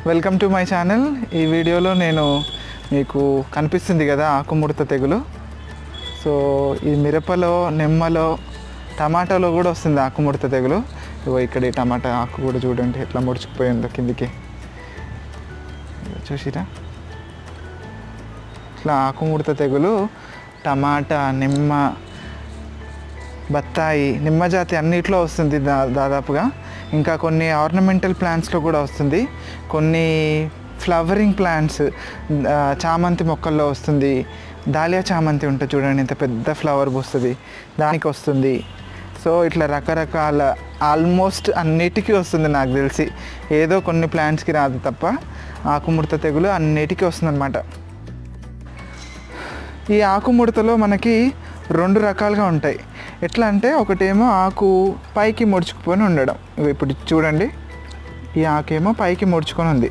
welcome to my channel ఈ వీడియోలో నేను మీకు కనిపిస్తుంది కదా ఆకుముడత తెగులు సో ఈ మిరపలో నిమ్మలో టమాటాలో కూడా వస్తుంది ఆకుముడత తెగులు ఇగో ఇక్కడ ఈ టమాటా ఆకు కూడా చూడండి ఎట్లా ముడుచుకుపోయిందో కిందికి ఇగో చూసిరా ఇట్లా ఆకుముడత తెగులు టమాటా నిమ్మ బత్తాయి నిమ్మ జాతి అన్నిట్లో వస్తుంది దా దాదాపుగా ఇంకా కొన్ని ఆర్నమెంటల్ ప్లాంట్స్లో కూడా వస్తుంది కొన్ని ఫ్లవరింగ్ ప్లాంట్స్ ఆ, చామంతి మొక్కల్లో వస్తుంది దాలియా చామంతి ఉంటుంది చూడండి ఇంత పెద్ద ఫ్లవర్ పూస్తుంది దానికి వస్తుంది సో ఇట్లా రకరకాల ఆల్మోస్ట్ అన్నిటికీ వస్తుంది నాకు తెలిసి ఏదో కొన్ని ప్లాంట్స్కి రాదు తప్ప ఆకుముడత తెగులు అన్నిటికీ వస్తుందన్నమాట ఈ ఆకుముడతలో మనకి రెండు రకాలుగా ఉంటాయి ఎట్లా అంటే ఒకటేమో ఆకు పైకి ముడుచుకుపోయి ఉండడం ఇగో ఇప్పుడు చూడండి ఈ ఆకేమో పైకి ముడుచుకొని ఉంది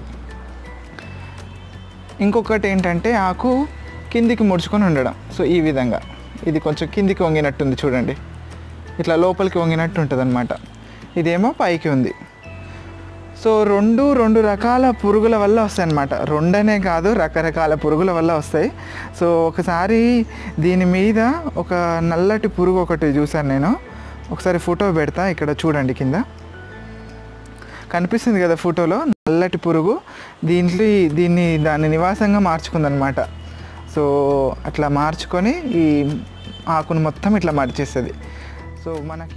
ఇంకొకటి ఏంటంటే ఆకు కిందికి ముడుచుకొని ఉండడం సో ఈ విధంగా ఇది కొంచెం కిందికి వంగినట్టుంది చూడండి ఇట్లా లోపలికి వంగినట్టు ఉంటుంది అనమాట ఇదేమో పైకి ఉంది సో రెండు రెండు రకాల పురుగుల వల్ల వస్తాయి అన్నమాట రెండనే కాదు రకరకాల పురుగుల వల్ల వస్తాయి సో ఒకసారి దీని మీద ఒక నల్లటి పురుగు ఒకటి చూశాను నేను ఒకసారి ఫోటో పెడతా ఇక్కడ చూడండి కింద కనిపిస్తుంది కదా ఫోటోలో నల్లటి పురుగు దీంట్లో దీన్ని దాని నివాసంగా మార్చుకుందనమాట సో అట్లా మార్చుకొని ఈ ఆకును మొత్తం ఇట్లా మడిచేస్తుంది సో మనకి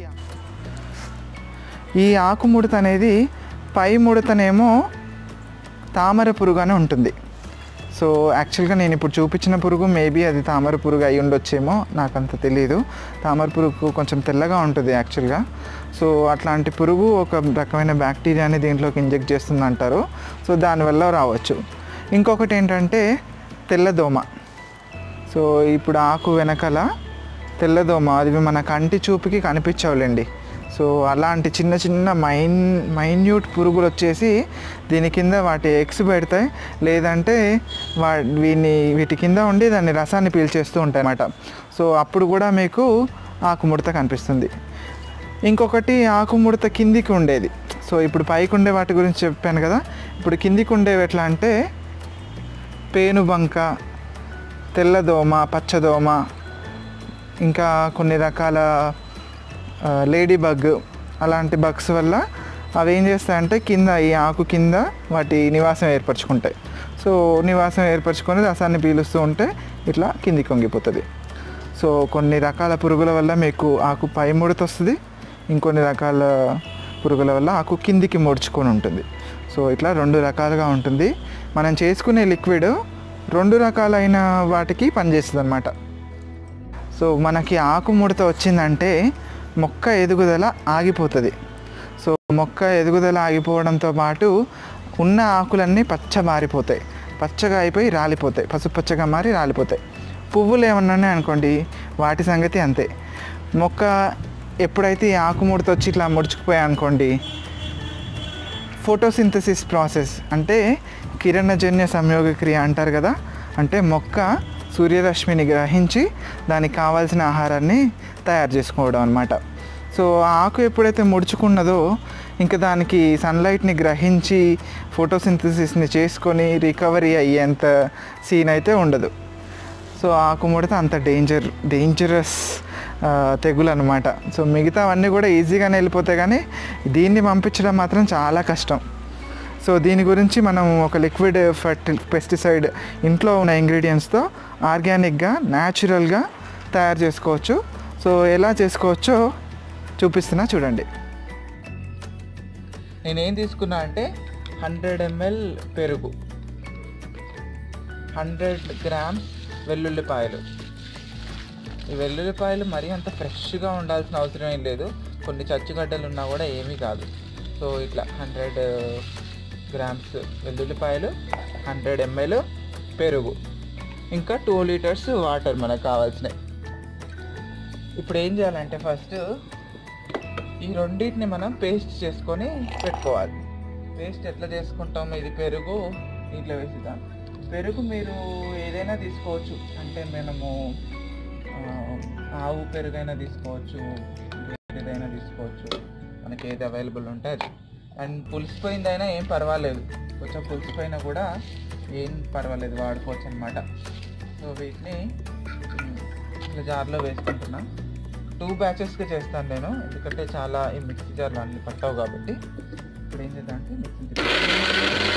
ఈ ఆకు ముడత అనేది పై ముడతనేమో తామర పురుగు అని ఉంటుంది సో యాక్చువల్గా నేను ఇప్పుడు చూపించిన పురుగు మేబీ అది తామర పురుగు అయి ఉండొచ్చేమో నాకు అంత తెలియదు తామర పురుగు కొంచెం తెల్లగా ఉంటుంది యాక్చువల్గా సో అట్లాంటి పురుగు ఒక రకమైన బ్యాక్టీరియాని దీంట్లోకి ఇంజెక్ట్ చేస్తుంది అంటారు సో దానివల్ల రావచ్చు ఇంకొకటి ఏంటంటే తెల్లదోమ సో ఇప్పుడు ఆకు వెనకాల తెల్లదోమ అది మన కంటి చూపుకి కనిపించవులేండి సో అలాంటి చిన్న చిన్న మైన్ మైన్యూట్ పురుగులు వచ్చేసి దీని కింద వాటి ఎగ్స్ పెడతాయి లేదంటే వా వీని వీటి కింద ఉండి దాన్ని రసాన్ని పీల్చేస్తూ ఉంటాయి అన్నమాట సో అప్పుడు కూడా మీకు ఆకుముడత కనిపిస్తుంది ఇంకొకటి ఆకుముడత కిందికి ఉండేది సో ఇప్పుడు పైకి ఉండే వాటి గురించి చెప్పాను కదా ఇప్పుడు కిందికి ఉండేవి ఎట్లా అంటే పేనుబంక తెల్లదోమ పచ్చదోమ ఇంకా కొన్ని రకాల లేడీ బగ్ అలాంటి బగ్స్ వల్ల అవి ఏం చేస్తాయంటే కింద ఈ ఆకు కింద వాటి నివాసం ఏర్పరచుకుంటాయి సో నివాసం ఏర్పరచుకొని రసాన్ని పీలుస్తూ ఉంటే ఇట్లా కిందికి వంగిపోతుంది సో కొన్ని రకాల పురుగుల వల్ల మీకు ఆకు పై ముడత వస్తుంది ఇంకొన్ని రకాల పురుగుల వల్ల ఆకు కిందికి ముడుచుకొని ఉంటుంది సో ఇట్లా రెండు రకాలుగా ఉంటుంది మనం చేసుకునే లిక్విడ్ రెండు రకాలైన వాటికి పనిచేస్తుంది అనమాట సో మనకి ఆకు ముడత వచ్చిందంటే మొక్క ఎదుగుదల ఆగిపోతుంది సో మొక్క ఎదుగుదల ఆగిపోవడంతో పాటు ఉన్న ఆకులన్నీ పచ్చ మారిపోతాయి పచ్చగా అయిపోయి రాలిపోతాయి పసుపు పచ్చగా మారి రాలిపోతాయి పువ్వులు ఏమన్నా ఉన్నాయి అనుకోండి వాటి సంగతి అంతే మొక్క ఎప్పుడైతే ఈ ఆకు ముడత వచ్చి ఇట్లా ముడుచుకుపోయాయి అనుకోండి ఫోటోసింథసిస్ ప్రాసెస్ అంటే కిరణజన్య సంయోగ క్రియ అంటారు కదా అంటే మొక్క సూర్యరశ్మిని గ్రహించి దానికి కావాల్సిన ఆహారాన్ని తయారు చేసుకోవడం అనమాట సో ఆ ఆకు ఎప్పుడైతే ముడుచుకున్నదో ఇంకా దానికి సన్లైట్ని గ్రహించి ఫోటోసింథసిస్ని చేసుకొని రికవరీ అయ్యేంత సీన్ అయితే ఉండదు సో ఆకు ముడత అంత డేంజర్ డేంజరస్ తెగులు అనమాట సో మిగతావన్నీ కూడా ఈజీగానే వెళ్ళిపోతాయి కానీ దీన్ని పంపించడం మాత్రం చాలా కష్టం సో దీని గురించి మనం ఒక లిక్విడ్ ఫర్టి పెస్టిసైడ్ ఇంట్లో ఉన్న ఇంగ్రీడియంట్స్తో ఆర్గానిక్గా న్యాచురల్గా తయారు చేసుకోవచ్చు సో ఎలా చేసుకోవచ్చో చూపిస్తున్నా చూడండి నేనేం తీసుకున్నా అంటే హండ్రెడ్ ఎంఎల్ పెరుగు హండ్రెడ్ గ్రామ్స్ వెల్లుల్లిపాయలు ఈ వెల్లుల్లిపాయలు మరీ అంత ఫ్రెష్గా ఉండాల్సిన అవసరం ఏం లేదు కొన్ని చచ్చుగడ్డలు ఉన్నా కూడా ఏమీ కాదు సో ఇట్లా హండ్రెడ్ గ్రామ్స్ వెల్లుల్లిపాయలు హండ్రెడ్ ఎంఎల్ పెరుగు ఇంకా టూ లీటర్స్ వాటర్ మనకు కావాల్సినవి ఇప్పుడు ఏం చేయాలంటే ఫస్ట్ ఈ రెండింటిని మనం పేస్ట్ చేసుకొని పెట్టుకోవాలి పేస్ట్ ఎట్లా చేసుకుంటాం ఇది పెరుగు దీంట్లో వేసిద్దాం పెరుగు మీరు ఏదైనా తీసుకోవచ్చు అంటే మనము ఆ, ఆవు పెరుగైనా తీసుకోవచ్చు ఏదైనా తీసుకోవచ్చు మనకి ఏది అవైలబుల్ ఉంటే అది అండ్ పులిసిపోయిందైనా ఏం పర్వాలేదు కొంచెం పులిసిపోయినా కూడా ఏం పర్వాలేదు వాడుకోవచ్చు అనమాట సో వీటిని ఉమ్, ఇట్లా జార్లో వేసుకుంటున్నా టూ బ్యాచెస్కి చేస్తాను నేను ఎందుకంటే చాలా ఈ మిక్సీ జార్లు అన్ని పట్టవు కాబట్టి ఇప్పుడు ఏం చేద్దాం అంటే మిక్సీ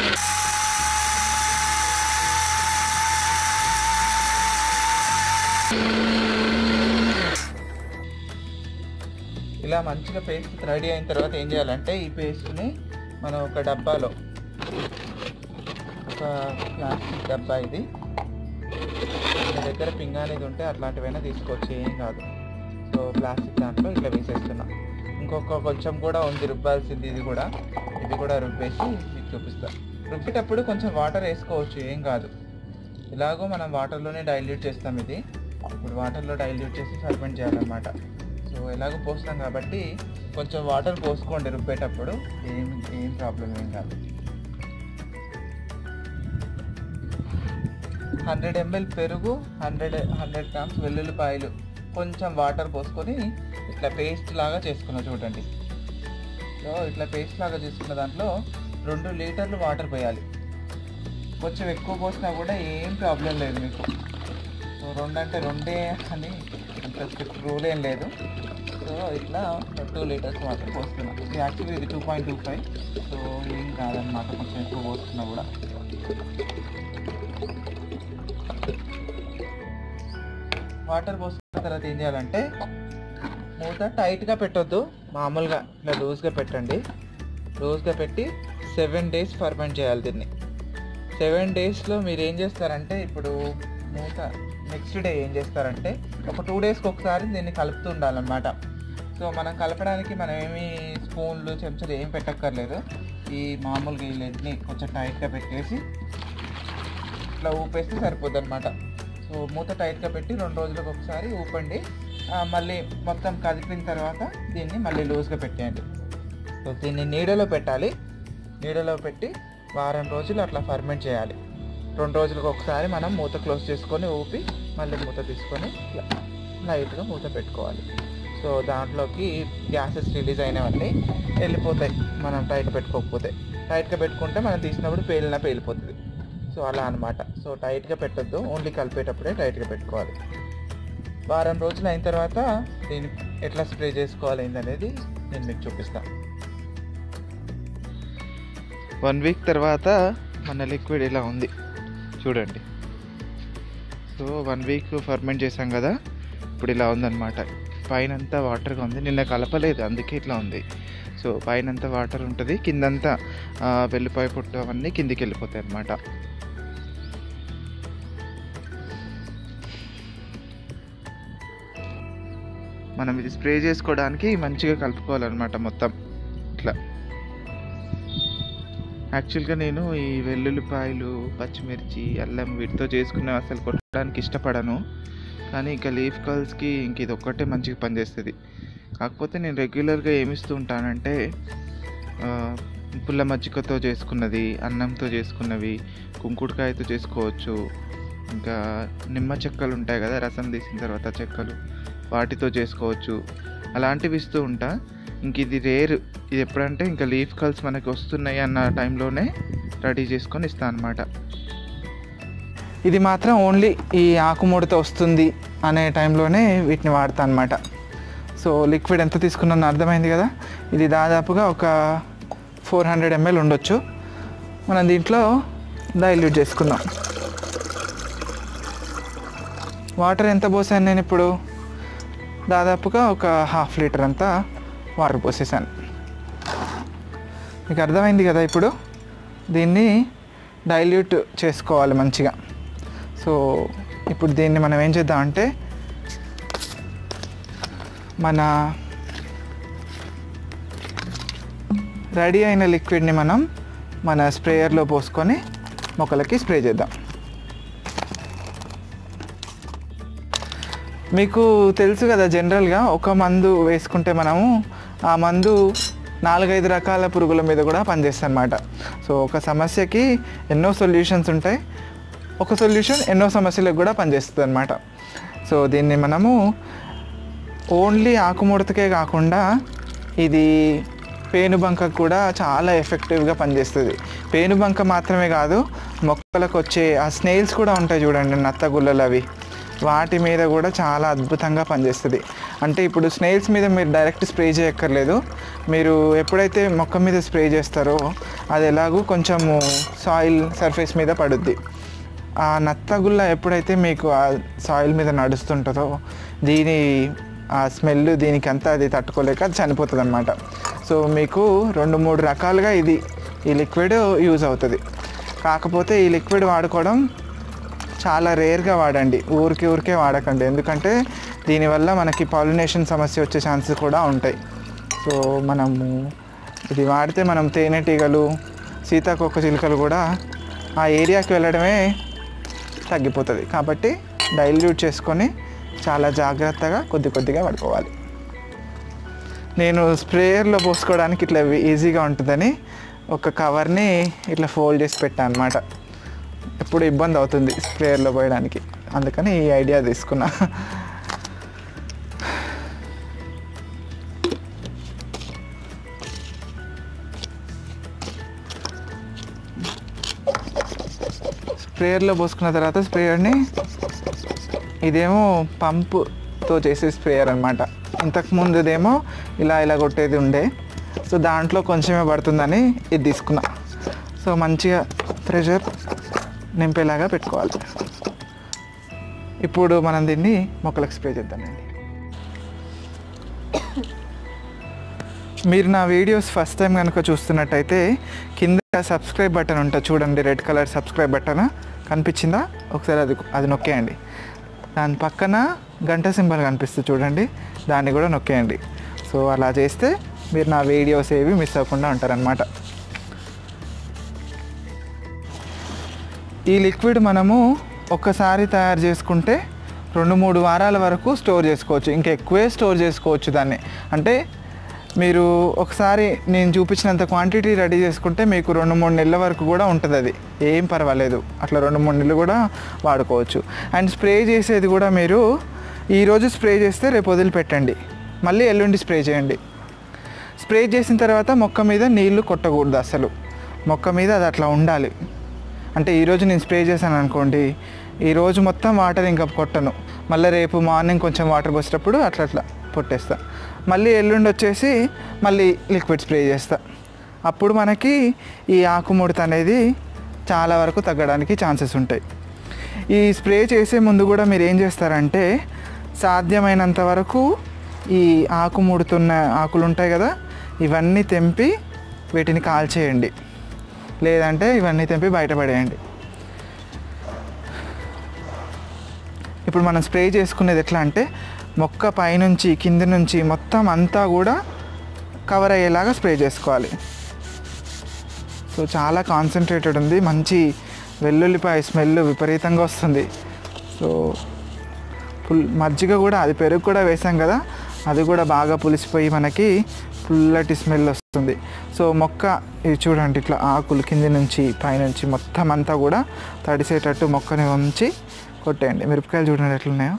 ఇలా మంచిగా పేస్ట్ రెడీ అయిన తర్వాత ఏం చేయాలంటే ఈ పేస్ట్ని మనం ఒక డబ్బాలో ఒక ప్లాస్టిక్ డబ్బా ఇది మీ దగ్గర పింగ్ అనేది ఉంటే అట్లాంటివైనా తీసుకోవచ్చు ఏం కాదు సో ప్లాస్టిక్ దాంట్లో ఇట్లా వేసేస్తున్నా ఇంకొక కొంచెం కూడా ఉంది రుబ్బాల్సింది ఇది కూడా ఇది కూడా రుబ్బేసి మీకు చూపిస్తా రుబ్బేటప్పుడు కొంచెం వాటర్ వేసుకోవచ్చు ఏం కాదు ఇలాగో మనం వాటర్లోనే డైల్యూట్ చేస్తాం ఇది ఇప్పుడు వాటర్లో డైల్యూట్ చేసి ఫర్మెంట్ చేయాలన్నమాట సో ఎలాగో పోస్తాం కాబట్టి కొంచెం వాటర్ పోసుకోండి రుబ్బేటప్పుడు ఏం ఏం ప్రాబ్లం ఏం కాదు హండ్రెడ్ ఎంఎల్ పెరుగు హండ్రెడ్ హండ్రెడ్ గ్రామ్స్ వెల్లుల్లిపాయలు కొంచెం వాటర్ పోసుకొని ఇట్లా పేస్ట్ లాగా చేసుకున్నా చూడండి సో ఇట్లా పేస్ట్ లాగా చేసుకున్న దాంట్లో రెండు లీటర్లు వాటర్ పోయాలి కొంచెం ఎక్కువ పోసినా కూడా ఏం ప్రాబ్లం లేదు మీకు సో రెండు అంటే రెండే అని అంత స్ట్రిక్ట్ రూల్ ఏం లేదు సో ఇట్లా టూ లీటర్స్ వాటర్ పోస్తున్నా ఇది యాక్చువల్లీ ఇది two point two five so ఏం కాదనమాట కొంచెం ఎక్కువ పోస్తున్నా కూడా వాటర్ పోసుకున్న తర్వాత ఏం చేయాలంటే మూత టైట్గా పెట్టొద్దు మామూలుగా ఇట్లా లూజ్గా పెట్టండి లూజ్గా పెట్టి సెవెన్ డేస్ ఫర్మెంట్ చేయాలి దీన్ని సెవెన్ డేస్లో మీరు ఏం చేస్తారంటే ఇప్పుడు మూత నెక్స్ట్ డే ఏం చేస్తారంటే ఒక టూ డేస్కి ఒకసారి దీన్ని కలుపుతూ ఉండాలన్నమాట సో మనం కలపడానికి మనం ఏమి స్పూన్లు చెంచాలు ఏం పెట్టక్కర్లేదు ఈ మామూలుగా ఈ లెడ్ని కొంచెం టైట్గా పెట్టేసి ఇట్లా ఊపేస్తే సరిపోద్ది అనమాట సో మూత టైట్గా పెట్టి రెండు రోజులకు ఒకసారి ఊపండి ఆ, మళ్ళీ మొత్తం కదిపిన తర్వాత దీన్ని మళ్ళీ లూజ్గా పెట్టేయండి సో దీన్ని నీడలో పెట్టాలి నీడలో పెట్టి వారం రోజులు అట్లా ఫర్మెంట్ చేయాలి రెండు రోజులకు ఒకసారి మనం మూత క్లోజ్ చేసుకొని ఊపి మళ్ళీ మూత తీసుకొని ఇట్లా లైట్గా మూత పెట్టుకోవాలి సో దాంట్లోకి గ్యాసెస్ రిలీజ్ అయినవన్నీ వెళ్ళిపోతాయి మనం టైట్ పెట్టుకోకపోతే టైట్గా పెట్టుకుంటే మనం తీసినప్పుడు పేలినా పేలిపోతుంది సో అలా అనమాట సో టైట్గా పెట్టొద్దు ఓన్లీ కలిపేటప్పుడే టైట్గా పెట్టుకోవాలి వారం రోజులు అయిన తర్వాత దీన్ని ఎట్లా స్ప్రే చేసుకోవాలి ఏందనేది నేను మీకు చూపిస్తాను వన్ వీక్ తర్వాత మన లిక్విడ్ ఇలా ఉంది చూడండి సో వన్ వీక్ ఫర్మెంట్ చేసాం కదా ఇప్పుడు ఇలా ఉందన్నమాట పైన అంతా వాటర్గా ఉంది నిన్న కలపలేదు అందుకే ఇట్లా ఉంది సో పైన అంతా వాటర్ ఉంటుంది కిందంతా ఆ, వెల్లిపాయ పొట్టు అవన్నీ కిందికి వెళ్ళిపోతాయి అన్నమాట మనం ఇది స్ప్రే చేసుకోవడానికి మంచిగా కలుపుకోవాలన్నమాట మొత్తం ఇట్లా యాక్చువల్గా నేను ఈ వెల్లుల్లిపాయలు పచ్చిమిర్చి అల్లం వీటితో చేసుకునే అసలు కొట్టడానికి ఇష్టపడను కానీ ఇంకా లీఫ్ కల్స్కి ఇంక ఇది ఒక్కటే మంచిగా పనిచేస్తుంది కాకపోతే నేను రెగ్యులర్గా ఏమిస్తూ ఉంటానంటే ఆ, పుల్ల మజ్జిగతో చేసుకున్నది అన్నంతో చేసుకున్నవి కుంకుడుకాయతో చేసుకోవచ్చు ఇంకా నిమ్మ చెక్కలు ఉంటాయి కదా రసం తీసిన తర్వాత చెక్కలు వాటితో చేసుకోవచ్చు అలాంటివి ఇస్తూ ఉంటా ఇంక ఇది రేర్ ఇది ఎప్పుడంటే ఇంకా లీఫ్ కల్స్ మనకి వస్తున్నాయి అన్న టైంలోనే రెడీ చేసుకొని ఇస్తాను అనమాట ఇది మాత్రం ఓన్లీ ఈ ఆకుముడత వస్తుంది అనే టైంలోనే వీటిని వాడతా అనమాట సో లిక్విడ్ ఎంత తీసుకున్నానో అర్థమైంది కదా ఇది దాదాపుగా ఒక ఫోర్ హండ్రెడ్ ఎంఎల్ ఉండొచ్చు మనం దీంట్లో డైల్యూట్ చేసుకుందాం వాటర్ ఎంత పోసాను నేను ఇప్పుడు దాదాపుగా ఒక హాఫ్ లీటర్ అంతా వాటర్ పోసేసాను మీకు అర్థమైంది కదా ఇప్పుడు దీన్ని డైల్యూట్ చేసుకోవాలి మంచిగా సో ఇప్పుడు దీన్ని మనం ఏం చేద్దామంటే మన రెడీ అయిన లిక్విడ్ని మనం మన స్ప్రేయర్లో పోసుకొని మొక్కలకి స్ప్రే చేద్దాం మీకు తెలుసు కదా జనరల్గా ఒక మందు వేసుకుంటే మనము ఆ మందు నాలుగైదు రకాల పురుగుల మీద కూడా పనిచేస్తుంది అనమాట సో ఒక సమస్యకి ఎన్నో సొల్యూషన్స్ ఉంటాయి ఒక సొల్యూషన్ ఎన్నో సమస్యలకు కూడా పనిచేస్తుంది అనమాట సో దీన్ని మనము ఓన్లీ ఆకుముడతకే కాకుండా ఇది పేనుబంక కూడా చాలా ఎఫెక్టివ్గా పనిచేస్తుంది పేనుబంక మాత్రమే కాదు మొక్కలకు వచ్చే ఆ స్నేల్స్ కూడా ఉంటాయి చూడండి నత్తగుల్లలు అవి వాటి మీద కూడా చాలా అద్భుతంగా పనిచేస్తుంది అంటే ఇప్పుడు స్నేల్స్ మీద మీరు డైరెక్ట్ స్ప్రే చేయక్కర్లేదు మీరు ఎప్పుడైతే మొక్క మీద స్ప్రే చేస్తారో అది ఎలాగూ కొంచెము సాయిల్ సర్ఫేస్ మీద పడుద్ది ఆ నత్తగుల్ల ఎప్పుడైతే మీకు ఆ సాయిల్ మీద నడుస్తుంటుందో దీని ఆ స్మెల్ దీనికి అంతా అది తట్టుకోలేక అది చనిపోతుంది అనమాట సో మీకు రెండు మూడు రకాలుగా ఇది ఈ లిక్విడ్ యూజ్ అవుతుంది కాకపోతే ఈ లిక్విడ్ వాడుకోవడం చాలా రేర్గా వాడండి ఊరికి ఊరికే వాడకండి ఎందుకంటే దీనివల్ల మనకి పాలినేషన్ సమస్య వచ్చే ఛాన్సెస్ కూడా ఉంటాయి సో మనము ఇది వాడితే మనం తేనెటీగలు సీతాకోక చిలుకలు కూడా ఆ ఏరియాకి వెళ్ళడమే తగ్గిపోతుంది కాబట్టి డైల్యూట్ చేసుకొని చాలా జాగ్రత్తగా కొద్ది కొద్దిగా పడుకోవాలి నేను స్ప్రేయర్లో పోసుకోవడానికి ఇట్లా ఈజీగా ఉంటుందని ఒక కవర్ని ఇట్లా ఫోల్డ్ చేసి పెట్టాను అనమాట ఎప్పుడు ఇబ్బంది అవుతుంది స్ప్రేయర్లో పోయడానికి అందుకని ఈ ఐడియా తీసుకున్నా స్ప్రేయర్లో పోసుకున్న తర్వాత స్ప్రేయర్ని ఇదేమో పంపుతో చేసే స్ప్రేయర్ అనమాట ఇంతకు ముందుదేమో ఇలా ఇలా కొట్టేది ఉండే సో దాంట్లో కొంచెమే పడుతుందని ఇది తీసుకున్నా సో మంచిగా ప్రెషర్ నింపేలాగా పెట్టుకోవాలి ఇప్పుడు మనం దీన్ని మొక్కలకు స్ప్రే చేద్దామండి మీరు నా వీడియోస్ ఫస్ట్ టైం కనుక చూస్తున్నట్టయితే కింద సబ్స్క్రైబ్ బటన్ ఉంటుంది చూడండి రెడ్ కలర్ సబ్స్క్రైబ్ బటన్ కనిపించిందా ఒకసారి అది అది నొక్కేయండి దాని పక్కన గంట సింబల్ కనిపిస్తుంది చూడండి దాన్ని కూడా నొక్కేయండి సో అలా చేస్తే మీరు నా వీడియోస్ ఏవి మిస్ అవ్వకుండా ఉంటారనమాట ఈ లిక్విడ్ మనము ఒక్కసారి తయారు చేసుకుంటే రెండు మూడు వారాల వరకు స్టోర్ చేసుకోవచ్చు ఇంకా ఎక్కువే స్టోర్ చేసుకోవచ్చు దాన్ని అంటే మీరు ఒకసారి నేను చూపించినంత క్వాంటిటీ రెడీ చేసుకుంటే మీకు రెండు మూడు నెలల వరకు కూడా ఉంటుంది అది ఏం పర్వాలేదు అట్లా రెండు మూడు నెలలు కూడా వాడుకోవచ్చు అండ్ స్ప్రే చేసేది కూడా మీరు ఈరోజు స్ప్రే చేస్తే రేపు వదిలిపెట్టండి మళ్ళీ ఎల్లుండి స్ప్రే చేయండి స్ప్రే చేసిన తర్వాత మొక్క మీద నీళ్లు కొట్టకూడదు అసలు మొక్క మీద అది అట్లా ఉండాలి అంటే ఈరోజు నేను స్ప్రే చేశాను అనుకోండి ఈరోజు మొత్తం వాటర్ ఇంకా కొట్టను మళ్ళీ రేపు మార్నింగ్ కొంచెం వాటర్ పోసేటప్పుడు అట్లా అట్లా పొట్టేస్తా మళ్ళీ ఎల్లుండి వచ్చేసి మళ్ళీ లిక్విడ్ స్ప్రే చేస్తా అప్పుడు మనకి ఈ ఆకుముడత అనేది చాలా వరకు తగ్గడానికి ఛాన్సెస్ ఉంటాయి ఈ స్ప్రే చేసే ముందు కూడా మీరు ఏం చేస్తారంటే సాధ్యమైనంత వరకు ఈ ఆకు ముడుతున్న ఆకులు ఉంటాయి కదా ఇవన్నీ తెంపి వీటిని కాల్చేయండి లేదంటే ఇవన్నీ తెంపి బయటపడేయండి ఇప్పుడు మనం స్ప్రే చేసుకునేది ఎట్లా అంటే మొక్క పైనుంచి కింద నుంచి మొత్తం అంతా కూడా కవర్ అయ్యేలాగా స్ప్రే చేసుకోవాలి సో చాలా కాన్సన్ట్రేటెడ్ ఉంది మంచి వెల్లుల్లిపాయ స్మెల్ విపరీతంగా వస్తుంది సో పుల్ మజ్జిగ కూడా అది పెరుగు కూడా వేసాం కదా అది కూడా బాగా పులిసిపోయి మనకి పుల్లటి స్మెల్ వస్తుంది సో మొక్క ఇది చూడండి ఇట్లా ఆకులు కింది నుంచి పైనుంచి మొత్తం అంతా కూడా తడిసేటట్టు మొక్కని ఉంచి కొట్టేయండి మిరపకాయలు చూడండి ఎట్లున్నాయో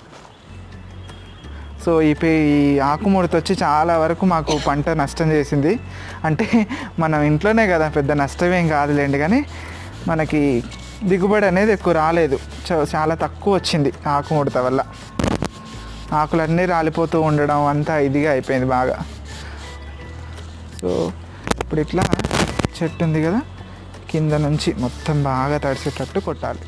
సో ఈ పే ఈ ఆకుముడత వచ్చి చాలా వరకు మాకు పంట నష్టం చేసింది అంటే మనం ఇంట్లోనే కదా పెద్ద నష్టమేం కాదులేండి కానీ మనకి దిగుబడి అనేది ఎక్కువ రాలేదు చ- చాలా తక్కువ వచ్చింది ఆకుముడత వల్ల ఆకులన్నీ రాలిపోతూ ఉండడం అంతా ఇదిగా అయిపోయింది బాగా సో ఇప్పుడు ఇట్లా చెట్టు ఉంది కదా కింద నుంచి మొత్తం బాగా తడిసేటట్టు కొట్టాలి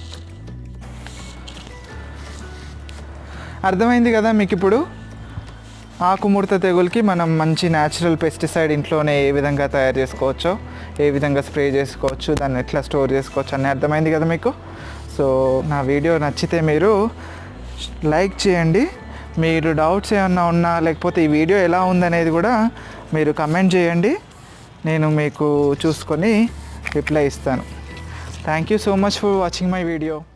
అర్థమైంది కదా మీకు ఇప్పుడు ఆకుముడత తెగులకి మనం మంచి న్యాచురల్ పెస్టిసైడ్ ఇంట్లోనే ఏ విధంగా తయారు చేసుకోవచ్చో ఏ విధంగా స్ప్రే చేసుకోవచ్చు దాన్ని ఎట్లా స్టోర్ చేసుకోవచ్చు అని అర్థమైంది కదా మీకు సో నా వీడియో నచ్చితే మీరు లైక్ చేయండి మీరు డౌట్స్ ఏమన్నా ఉన్నా లేకపోతే ఈ వీడియో ఎలా ఉందనేది కూడా మీరు కమెంట్ చేయండి నేను మీకు చూసుకొని రిప్లై ఇస్తాను thank you so much for watching my video